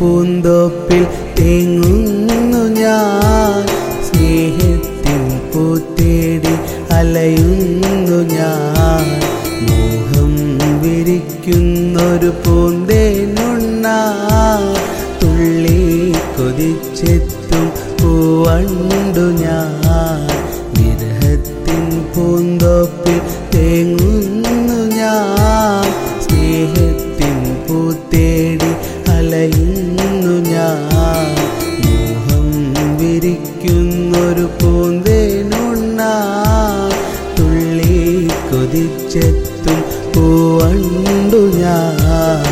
പൂന്തോപ്പിൽ തേങ്ങുന്നു ഞാൻ സ്നേഹത്തിൻ പൂത്തേടി അലയുന്നു ഞാൻ മോഹം വിരിക്കുന്നൊരു പൂന്തേനുണ്ണ തുള്ളി കൊതിച്ചെത്തും പൂവണ്ടു ഞാൻ വിരഹത്തിൻ പൂന്തോപ്പിൽ തേങ്ങുന്നു ഞാൻ സ്നേഹത്തിൻ പൂത്തേടി അലയുന്നു ഞാൻ മോഹം വിരിക്കുന്നൊരു പൂന്തേനുണ്ണ തുള്ളി കൊതിച്ചെത്തും പൂവണ്ടു ഞാൻ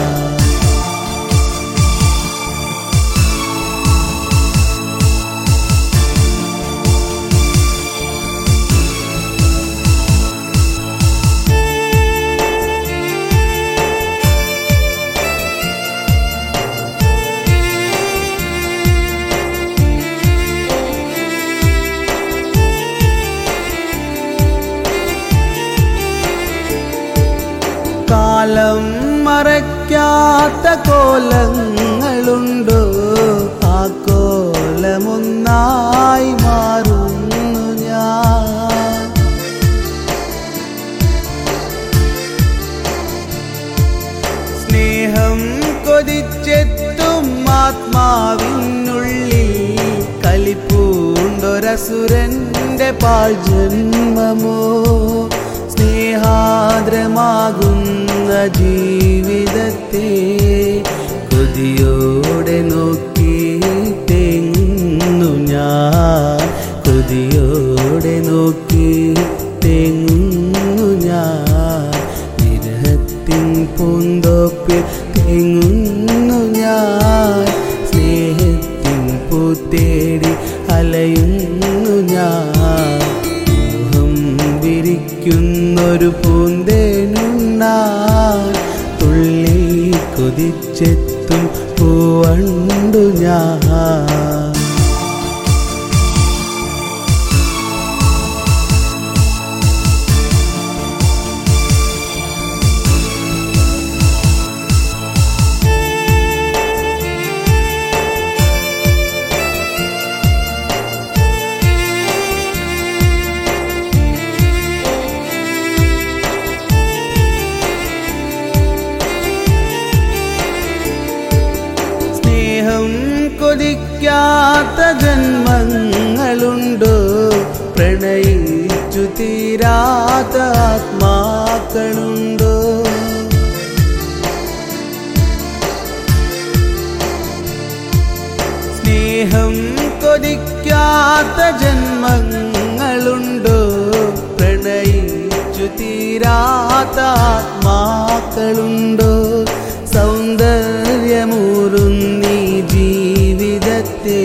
കാലം മറയ്ക്കാത്ത കോലങ്ങളുണ്ടോ ആ കോലമൊന്നായി മാറുന്നു ഞാൻ സ്നേഹം കൊതിച്ചെത്തും ആത്മാവിനുള്ളിൽ കലിപ്പൂണ്ടൊരസുരന്റെ പാൽ ജന്മമോ സ്നേഹാദ്രമാകുന്ന ജീവിതത്തെ കൊതിയോടെ നോക്കി തെങ്ങുന്നു ഞാൻ കൊതിയോടെ നോക്കി തെങ്ങുന്നു ഞാൻ വിരഹത്തിൻ പൂന്തോപ്പിൽ തെങ്ങുന്നു ഞാൻ സ്നേഹത്തിൻ പൂത്തേടി അലയുന്നു ഞാൻ മോഹം വിരിക്കുന്നൊരു പൂന്തേനുണ്ണാൻ തുള്ളി കൊതിച്ചെത്തും പൂവണ്ടു ഞാൻ സ്നേഹം കൊതിക്കാത്ത ജന്മങ്ങളുണ്ടോ പ്രണയിച്ചു തീരാത്ത ആത്മാക്കളുണ്ടോ സ്നേഹം കൊതിക്കാത്ത ജന്മങ്ങളുണ്ടോ പ്രണയിച്ചു തീരാത്ത ആത്മാക്കളുണ്ടോ സൗന്ദര്യമൂറുന്നീ ജീവിതത്തെ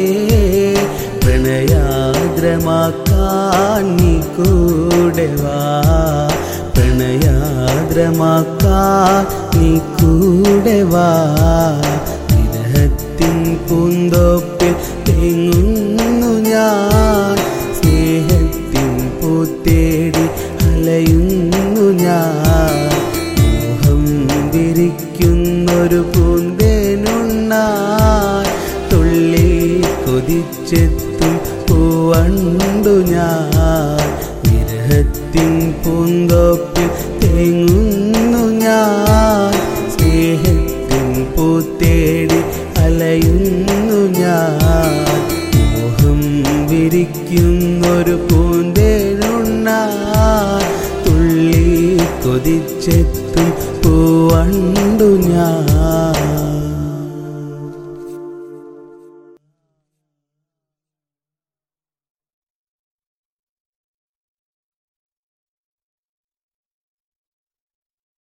പ്രണയാദ്രമാക്കാൻ നീ കൂടെ വാ പ്രണയാദ്രമാക്കാൻ നീ കൂടെ വാ വിരഹത്തിൻ പൂന്തോപ്പിൽ തെങ്ങുന്നു ഞാൻ സ്നേഹത്തിൻ പൂത്തേടി അലയുന്നു ഞാൻ മോഹം വിരിക്കുന്നൊരു പൂന്തേനുണ്ണാൻ തുള്ളി കൊതിച്ചെത്തും പൂവണ്ടു ഞാൻ വിരഹത്തിൻ പൂന്തോപ്പിൽ തേങ്ങുന്നു ഞാൻ സ്നേഹത്തിൻ പൂത്തേടി അലയുന്നു ഞാൻ മോഹം വിരിക്കുന്നൊരു പൂന്തേനുണ്ണാൻ തുള്ളി കൊതിച്ചെത്തും പൂവണ്ണ